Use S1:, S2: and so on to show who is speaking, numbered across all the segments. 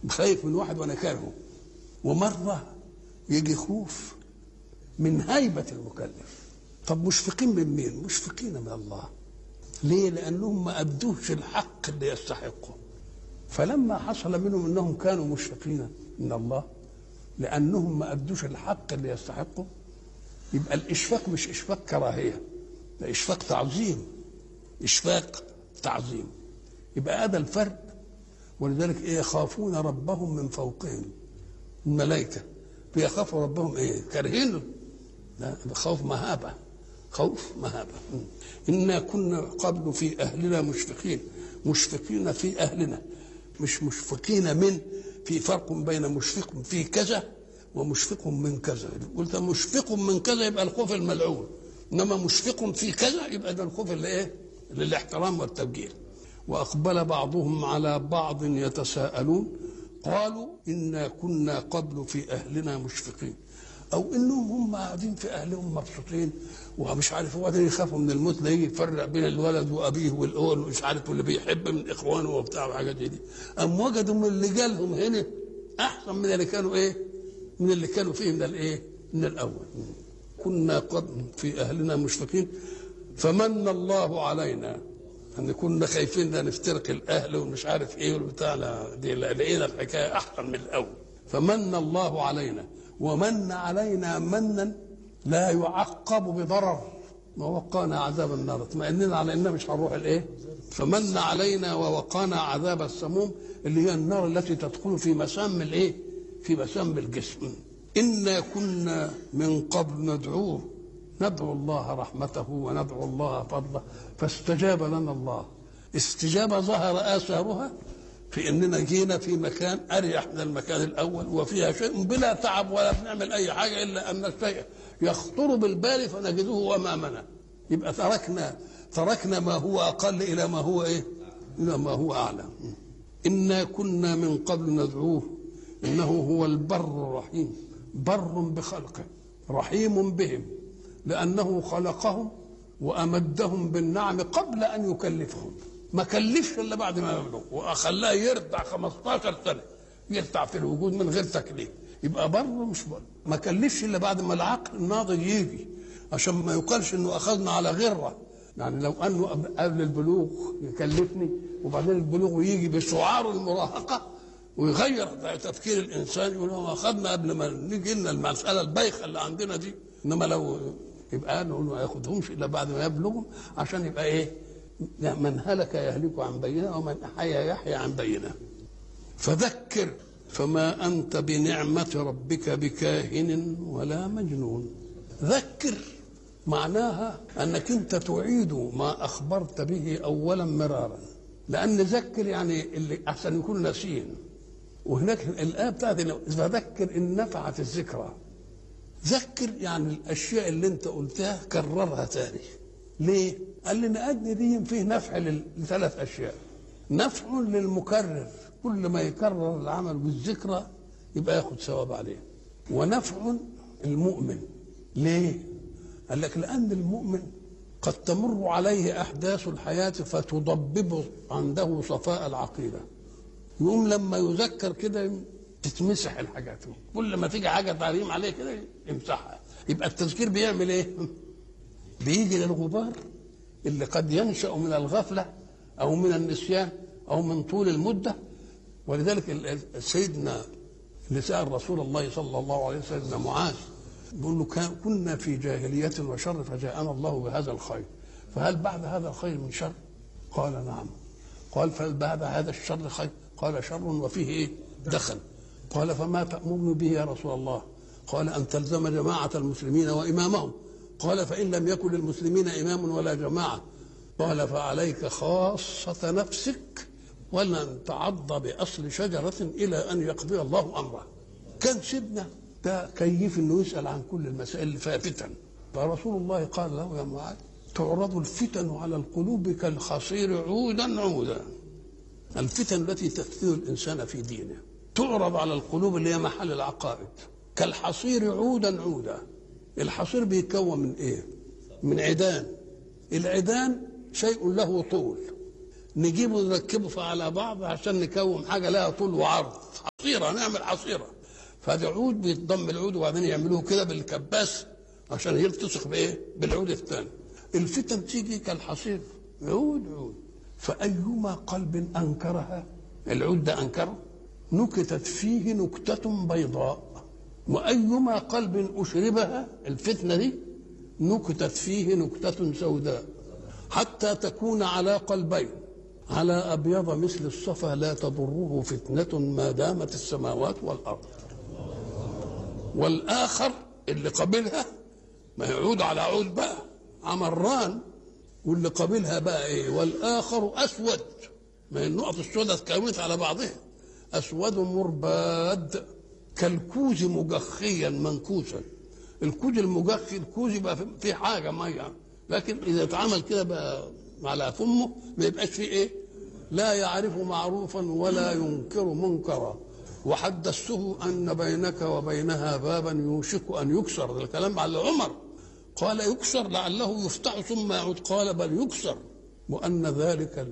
S1: خايف من واحد وانا كارهه ومره يجي خوف من هيبه المكلف طب مشفقين من مين مشفقين من الله ليه لانهم ما ادوش الحق اللي يستحقه فلما حصل منهم انهم كانوا مشفقين من الله لانهم ما ادوش الحق اللي يستحقه يبقى الاشفاق مش اشفاق كراهيه ده اشفاق تعظيم اشفاق تعظيم يبقى هذا الفرق ولذلك ايه يخافون ربهم من فوقهم الملائكه بيخافوا ربهم ايه كارهينه لا خوف مهابه خوف مهابه انا كنا قبل في اهلنا مشفقين مشفقين في اهلنا مش مشفقين من في فرق بين مشفق في كذا ومشفق من كذا قلت مشفق من كذا يبقى الخوف الملعون انما مشفق في كذا يبقى ده الخوف اللي ايه للاحترام والتبجيل واقبل بعضهم على بعض يتساءلون قالوا انا كنا قبل في اهلنا مشفقين او انهم هم قاعدين في اهلهم مبسوطين ومش عارف وبعدين يخافوا من الموت لا يجي يفرق بين الولد وابيه والاول ومش عارف واللي بيحب من اخوانه وبتاع وحاجات زي دي ام وجدوا من اللي جالهم هنا احسن من اللي كانوا ايه من اللي كانوا فيه من الايه من الاول كنا قبل في اهلنا مشفقين فمن الله علينا ان كنا خايفين ان نفترق الاهل ومش عارف ايه والبتاع لا دي لقينا الحكايه احسن من الاول فمن الله علينا ومن علينا منا لا يعقب بضرر ووقانا عذاب النار اطمئننا على اننا مش هنروح الايه فمن علينا ووقانا عذاب السموم اللي هي النار التي تدخل في مسام الايه في مسام الجسم انا كنا من قبل ندعوه ندعو الله رحمته وندعو الله فضله فاستجاب لنا الله استجابه ظهر اثارها في اننا جينا في مكان اريح من المكان الاول وفيها شيء بلا تعب ولا بنعمل اي حاجه الا ان الشيء يخطر بالبال فنجده امامنا يبقى تركنا تركنا ما هو اقل الى ما هو ايه؟ الى ما هو اعلى. انا كنا من قبل ندعوه انه هو البر الرحيم بر بخلقه رحيم بهم لانه خلقهم وامدهم بالنعم قبل ان يكلفهم ما كلفش الا بعد ما يبلغ وخلاه يرتع 15 سنه يرتع في الوجود من غير تكليف يبقى بر مش بر ما كلفش الا بعد ما العقل الناضج يجي عشان ما يقالش انه اخذنا على غره يعني لو انه قبل البلوغ يكلفني وبعدين البلوغ يجي بشعار المراهقه ويغير تفكير الانسان يقول ما اخذنا قبل ما نيجي لنا المساله البايخه اللي عندنا دي انما لو يبقى نقول ما ياخذهمش الا بعد ما يبلغوا عشان يبقى ايه من هلك يهلك عن بينه ومن احيا يحيى عن بينه فذكر فما انت بنعمه ربك بكاهن ولا مجنون ذكر معناها انك انت تعيد ما اخبرت به اولا مرارا لان ذكر يعني اللي احسن يكون ناسين وهناك الايه بتاعت فذكر ان نفعت الذكرى ذكر يعني الاشياء اللي انت قلتها كررها تاني ليه؟ قال لي نأدي دي فيه نفع لثلاث اشياء نفع للمكرر كل ما يكرر العمل بالذكرى يبقى ياخد ثواب عليه ونفع المؤمن ليه؟ قال لك لأن المؤمن قد تمر عليه أحداث الحياة فتضبب عنده صفاء العقيدة يقوم لما يذكر كده تتمسح الحاجات كل ما تيجي حاجة تعليم عليه كده يمسحها يبقى التذكير بيعمل ايه؟ بيجي للغبار اللي قد ينشأ من الغفلة أو من النسيان أو من طول المدة ولذلك سيدنا اللي سأل رسول الله صلى الله عليه وسلم سيدنا معاذ بيقول له كنا في جاهلية وشر فجاءنا الله بهذا الخير فهل بعد هذا الخير من شر؟ قال نعم قال فهل بعد هذا الشر خير؟ قال شر وفيه ايه؟ دخل قال فما تأمرني به يا رسول الله؟ قال أن تلزم جماعة المسلمين وإمامهم قال فإن لم يكن للمسلمين إمام ولا جماعة قال فعليك خاصة نفسك ولن تعض بأصل شجرة إلى أن يقضي الله أمره كان سيدنا ده كيف انه يسال عن كل المسائل اللي فيها فتن فرسول الله قال له يا معاذ تعرض الفتن على القلوب كالخصير عودا عودا الفتن التي تفتن الانسان في دينه تعرض على القلوب اللي هي محل العقائد كالحصير عودا عودا الحصير بيتكون من ايه من عيدان العيدان شيء له طول نجيبه ونركبه على بعض عشان نكون حاجه لها طول وعرض حصيره نعمل حصيره فده عود بيتضم العود وبعدين يعملوه كده بالكباس عشان يلتصق بايه؟ بالعود الثاني. الفتن تيجي كالحصير عود عود فأيما قلب أنكرها العود ده أنكره نكتت فيه نكتة بيضاء وأيما قلب أشربها الفتنة دي نكتت فيه نكتة سوداء حتى تكون على قلبين على أبيض مثل الصفا لا تضره فتنة ما دامت السماوات والأرض والآخر اللي قبلها ما يعود على عود بقى عمران واللي قابلها بقى ايه والاخر اسود ما هي النقط السوداء اتكونت على بعضها اسود مرباد كالكوز مجخيا منكوسا الكوز المجخي الكوز يبقى فيه حاجه ميه لكن اذا اتعمل كده بقى على فمه ما يبقاش فيه ايه لا يعرف معروفا ولا ينكر منكرا وحدثته ان بينك وبينها بابا يوشك ان يكسر ده الكلام على عمر قال يكسر لعله يفتح ثم يعود قال بل يكسر وأن ذلك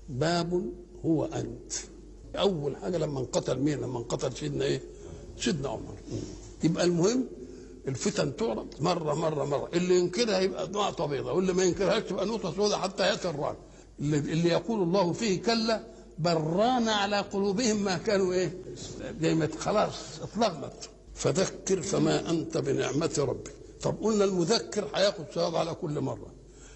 S1: باب هو أنت أول حاجة لما انقتل مين لما انقتل سيدنا إيه سيدنا عمر يبقى المهم الفتن تعرض مرة مرة مرة اللي ينكرها يبقى نقطة بيضاء واللي ما ينكرهاش تبقى نقطة سوداء حتى يأتي الران اللي, اللي يقول الله فيه كلا بران على قلوبهم ما كانوا ايه زي خلاص اتلغمت فذكر فما انت بنعمه ربك طب قلنا المذكر هياخد ثواب على كل مرة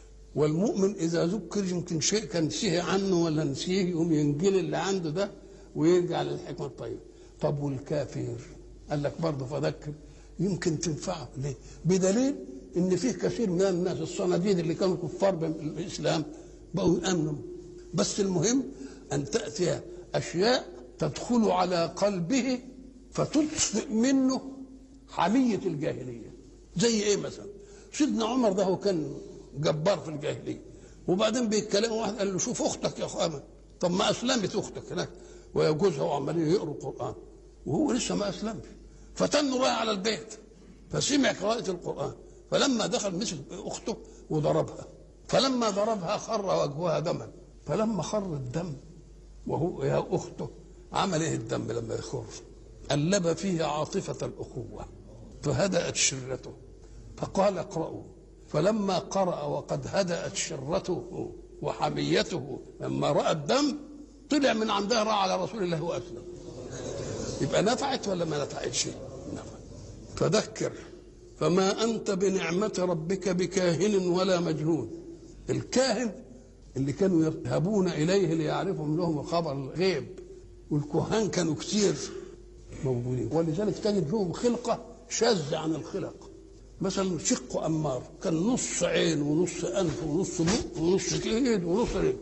S1: والمؤمن إذا ذكر يمكن شيء كان نسيه عنه ولا نسيه يقوم ينجل اللي عنده ده ويرجع للحكمة الطيبة طب والكافر قال لك برضه فذكر يمكن تنفعه ليه؟ بدليل ان فيه كثير من الناس الصناديد اللي كانوا كفار بالاسلام بقوا يامنوا بس المهم ان تاتي اشياء تدخل على قلبه فتطفئ منه حميه الجاهليه زي ايه مثلا سيدنا عمر ده هو كان جبار في الجاهليه وبعدين بيتكلموا واحد قال له شوف اختك يا اخوانا طب ما اسلمت اختك هناك وجوزها وعمالين يقروا القران وهو لسه ما اسلمش فتنوا رايح على البيت فسمع قراءة القرآن فلما دخل مسك أخته وضربها فلما ضربها خر وجهها دما فلما خر الدم وهو يا أخته عمل إيه الدم لما يخر قلب فيه عاطفة الأخوة فهدأت شرته فقال اقرأوا فلما قرأ وقد هدأت شرته وحميته لما رأى الدم طلع من عندها راى على رسول الله وأسلم يبقى نفعت ولا ما نفعتش نفعت فذكر فما أنت بنعمة ربك بكاهن ولا مجنون الكاهن اللي كانوا يذهبون إليه ليعرفهم لهم خبر الغيب والكهان كانوا كتير موجودين ولذلك تجد لهم خلقة شاذة عن الخلق مثلا شق أمار كان نص عين ونص أنف ونص بق ونص ايد ونص رجل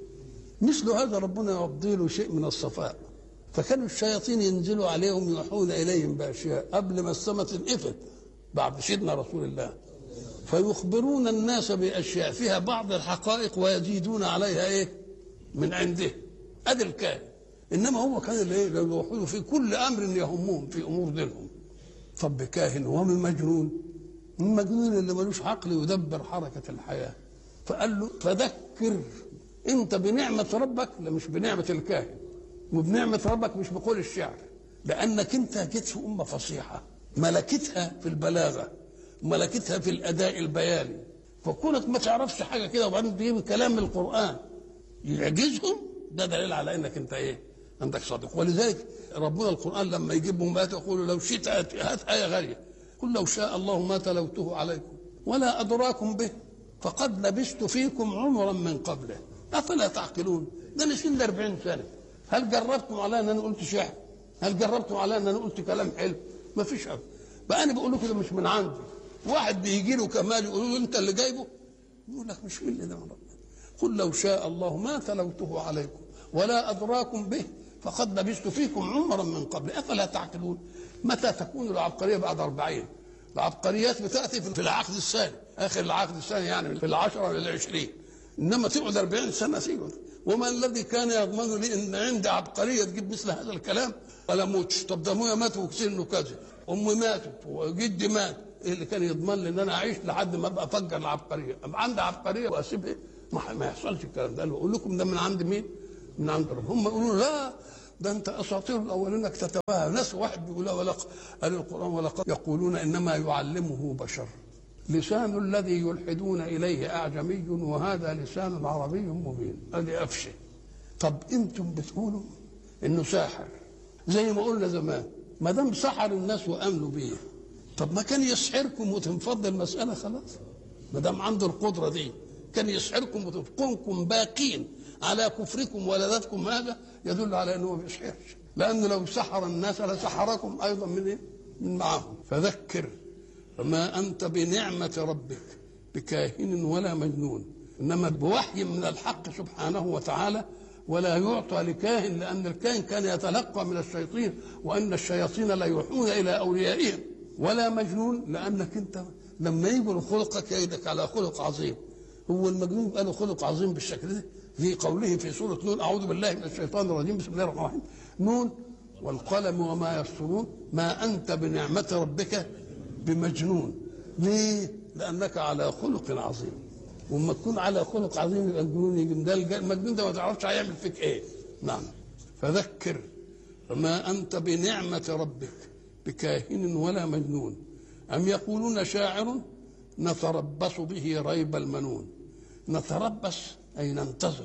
S1: مثل هذا ربنا يفضي له شيء من الصفاء فكانوا الشياطين ينزلوا عليهم يوحون إليهم بأشياء قبل ما السماء تنقفل بعد سيدنا رسول الله فيخبرون الناس بأشياء فيها بعض الحقائق ويزيدون عليها إيه من عنده أدي الكاهن إنما هو كان اللي يوحون في كل أمر يهمهم في أمور دينهم طب كاهن ومن مجنون المجنون اللي ملوش عقل يدبر حركة الحياة فقال له فذكر انت بنعمة ربك لا مش بنعمة الكاهن وبنعمة ربك مش بقول الشعر لأنك انت جيت في أمة فصيحة ملكتها في البلاغة ملكتها في الأداء البياني فكونك ما تعرفش حاجة كده وبعدين تجيب كلام القرآن يعجزهم ده دليل على انك انت ايه عندك صادق ولذلك ربنا القرآن لما يجيبهم آيات يقول لو شئت هات آية غالية قل لو شاء الله ما تلوته عليكم ولا أدراكم به فقد لبست فيكم عمرا من قبله أفلا تعقلون ده أنا سن 40 سنة هل جربتم على أن أنا قلت شعر هل جربتم على أن أنا قلت كلام حلو ما فيش أبدا بقى أنا بقول لكم ده مش من عندي واحد بيجي له كمال يقول له أنت اللي جايبه يقول لك مش مني ده من ربنا قل لو شاء الله ما تلوته عليكم ولا أدراكم به فقد لبثت فيكم عمرا من قبل أفلا تعقلون متى تكون العبقرية بعد أربعين العبقريات بتأتي في العقد الثاني آخر العقد الثاني يعني في العشرة للعشرين إنما تقعد أربعين سنة سيبا وما الذي كان يضمن لي ان عندي عبقريه تجيب مثل هذا الكلام ولا موتش طب ده ابويا مات وكسر انه كذا امي ماتت وجدي مات ايه اللي كان يضمن لي ان انا اعيش لحد ما ابقى افجر العبقريه ابقى عندي عبقريه واسيب ايه ما, ما يحصلش الكلام ده قال له اقول لكم ده من عند مين؟ من عند رب هم يقولوا لا ده انت اساطير الاولين اكتتبها ناس واحد بيقول له ولق قال القران ولقد يقولون انما يعلمه بشر لسان الذي يلحدون اليه اعجمي وهذا لسان عربي مبين ادي افشه طب انتم بتقولوا انه ساحر زي ما قلنا زمان ما دام سحر الناس وامنوا بيه طب ما كان يسحركم وتنفض المساله خلاص ما دام عنده القدره دي كان يسحركم وتكونكم باقين على كفركم ولذاتكم هذا يدل على انه ما بيسحرش لانه لو سحر الناس لسحركم ايضا من ايه؟ من معهم فذكر فما انت بنعمه ربك بكاهن ولا مجنون انما بوحي من الحق سبحانه وتعالى ولا يعطى لكاهن لان الكاهن كان يتلقى من الشياطين وان الشياطين لا يوحون الى اوليائهم ولا مجنون لانك انت لما يجوا خلقك يدك على خلق عظيم هو المجنون يبقى له خلق عظيم بالشكل ده في قوله في سوره نون اعوذ بالله من الشيطان الرجيم بسم الله الرحمن الرحيم نون والقلم وما يسطرون ما انت بنعمه ربك بمجنون ليه؟ لانك على خلق عظيم وما تكون على خلق عظيم يبقى الجنون يجي ده المجنون ده ما تعرفش هيعمل فيك ايه نعم فذكر فما انت بنعمه ربك بكاهن ولا مجنون ام يقولون شاعر نتربص به ريب المنون نتربص اي ننتظر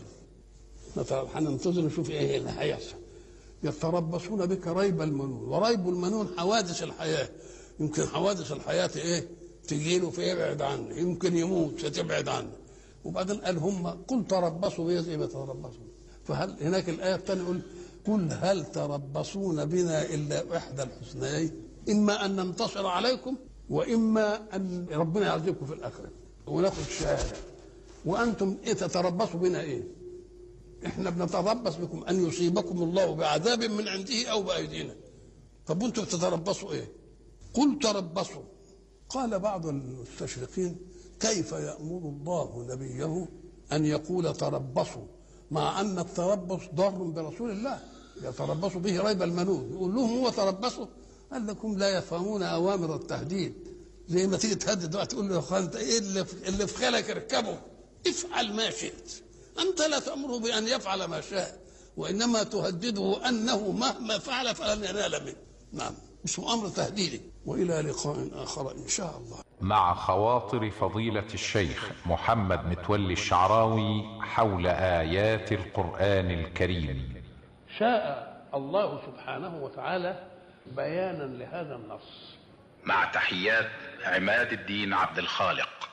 S1: هننتظر نشوف ايه اللي هيحصل يتربصون بك ريب المنون وريب المنون حوادث الحياه يمكن حوادث الحياه ايه تجي له فيبعد عنه يمكن يموت فتبعد عنه وبعدين قال هم قل تربصوا بي زي ما تربصوا فهل هناك الايه الثانيه يقول قل هل تربصون بنا الا احدى الحسنيين اما ان ننتصر عليكم واما ان ربنا يعذبكم في الاخره وناخد الشهاده وانتم ايه تتربصوا بنا ايه؟ احنا بنتربص بكم ان يصيبكم الله بعذاب من عنده او بايدينا طب وانتم بتتربصوا ايه؟ قل تربصوا قال بعض المستشرقين كيف يامر الله نبيه ان يقول تربصوا مع ان التربص ضار برسول الله يتربص به ريب المنون يقول لهم هو تربصوا قال لكم لا يفهمون اوامر التهديد زي ما تيجي تهدد واحد تقول له انت ايه اللي في, اللي في خيلك اركبه افعل ما شئت انت لا تامره بان يفعل ما شاء وانما تهدده انه مهما فعل فلن ينال منه نعم اسمه امر تهديدي والى لقاء اخر ان شاء الله
S2: مع خواطر فضيلة الشيخ محمد متولي الشعراوي حول آيات القرآن الكريم
S1: شاء الله سبحانه وتعالى بيانا لهذا النص
S2: مع تحيات عماد الدين عبد الخالق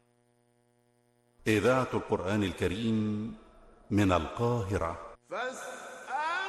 S3: إذاعة القرآن الكريم من القاهرة
S4: فاستمعوا